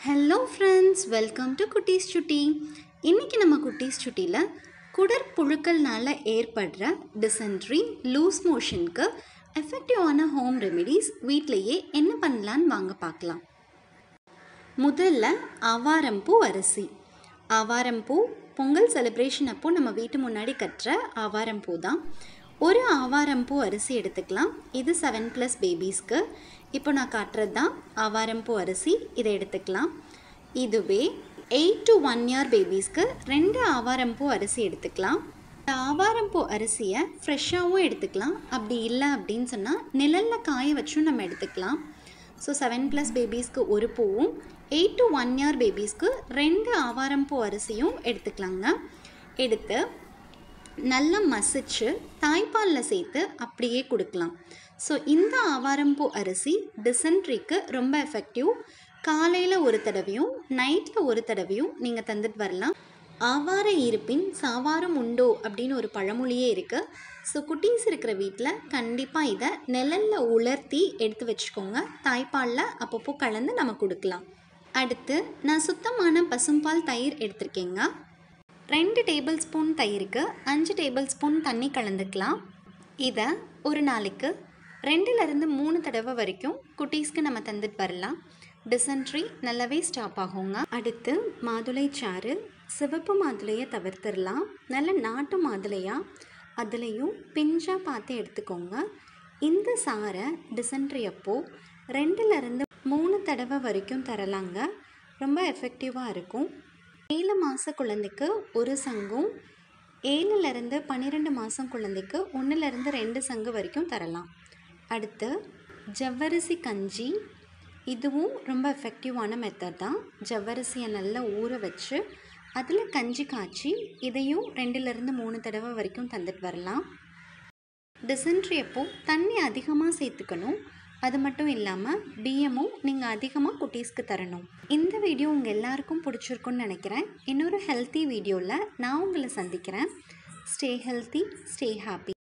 hello friends welcome to குட்டீஸ் சுட்டி இன்றைக்கி நம்ம குட்டீஸ் சுட்டியில் குடற்புழுக்கள்னால ஏற்படுற டிசென்ட்ரி லூஸ் மோஷனுக்கு எஃபெக்டிவான ஹோம் ரெமெடிஸ் வீட்டிலையே என்ன பண்ணலான்னு வாங்க பார்க்கலாம் முதல்ல ஆவாரம்பூ அரிசி ஆவாரம்பூ பொங்கல் செலிப்ரேஷன் அப்போ நம்ம வீட்டு முன்னாடி கட்டுற ஆவாரம்பூ தான் ஒரு ஆவாரம்பூ அரிசி எடுத்துக்கலாம் இது செவன் ப்ளஸ் பேபிஸ்க்கு இப்போ நான் காட்டுறது தான் ஆவாரம்பூ அரிசி இதை எடுத்துக்கலாம் இதுவே எயிட் டு ஒன் இயர் பேபிஸ்க்கு ரெண்டு ஆவாரம்பூ அரிசி எடுத்துக்கலாம் இந்த ஆவாரம்பூ அரிசியை ஃப்ரெஷ்ஷாகவும் எடுத்துக்கலாம் அப்படி இல்லை அப்படின்னு சொன்னால் நிழலில் காய வச்சும் நம்ம எடுத்துக்கலாம் ஸோ செவன் ப்ளஸ் பேபிஸ்க்கு ஒரு பூவும் எயிட் டு ஒன் இயர் பேபிஸ்க்கு ரெண்டு ஆவாரம்பூ அரிசியும் எடுத்துக்கலாங்க எடுத்து நல்லா மசிச்சு தாய்ப்பாலில் சேர்த்து அப்படியே கொடுக்கலாம் ஸோ இந்த ஆவாரம்பூ அரிசி டிசென்ட்ரிக்கு ரொம்ப எஃபெக்டிவ் காலையில் ஒரு தடவையும் நைட்டில் ஒரு தடவையும் நீங்கள் தந்துட்டு வரலாம் ஆவார இருப்பின் சாவாரம் உண்டோ அப்படின்னு ஒரு பழமொழியே இருக்குது ஸோ குட்டீஸ் இருக்கிற வீட்டில் கண்டிப்பாக இதை நிழலில் உலர்த்தி எடுத்து வச்சுக்கோங்க தாய்ப்பாலில் அப்பப்போ கலந்து நம்ம கொடுக்கலாம் அடுத்து நான் சுத்தமான பசும்பால் தயிர் எடுத்திருக்கேங்க ரெண்டு டேபிள் ஸ்பூன் தயிருக்கு அஞ்சு டேபிள் ஸ்பூன் தண்ணி கலந்துக்கலாம் இதை ஒரு நாளைக்கு ரெண்டுலேருந்து மூணு தடவை வரைக்கும் குட்டீஸ்க்கு நம்ம தந்துட்டு வரலாம் டிசென்ட்ரி நல்லாவே ஸ்டாப் ஆகுங்க அடுத்து மாதுளை சாறு சிவப்பு மாதுளையை தவிர்த்துடலாம் நல்ல நாட்டு மாதுளையாக அதுலேயும் பிஞ்சாக பார்த்து எடுத்துக்கோங்க இந்த சாரை டிசென்ட்ரி அப்போ ரெண்டுலேருந்து மூணு தடவை வரைக்கும் தரலாங்க ரொம்ப எஃபெக்டிவாக இருக்கும் ஏழு மாத குழந்தைக்கு ஒரு சங்கும் ஏழுலேருந்து பன்னிரெண்டு மாதம் குழந்தைக்கு ஒன்றுலேருந்து ரெண்டு சங்கு வரைக்கும் தரலாம் அடுத்து ஜவ்வரிசி கஞ்சி இதுவும் ரொம்ப எஃபெக்டிவான மெத்தட் தான் ஜவ்வரிசியை நல்லா ஊற வச்சு அதில் கஞ்சி காய்ச்சி இதையும் ரெண்டுலேருந்து மூணு தடவை வரைக்கும் தந்துட்டு வரலாம் டிசென்ட்ரி அப்போ தண்ணி அதிகமாக சேர்த்துக்கணும் அது மட்டும் இல்லாமல் பிஎம்மும் நீங்கள் அதிகமாக குட்டீஸ்க்கு தரணும் இந்த வீடியோ உங்கள் எல்லாருக்கும் பிடிச்சிருக்குன்னு நினைக்கிறேன் இன்னொரு ஹெல்த்தி வீடியோவில் நான் உங்களை சந்திக்கிறேன் ஸ்டே ஹெல்த்தி ஸ்டே ஹாப்பி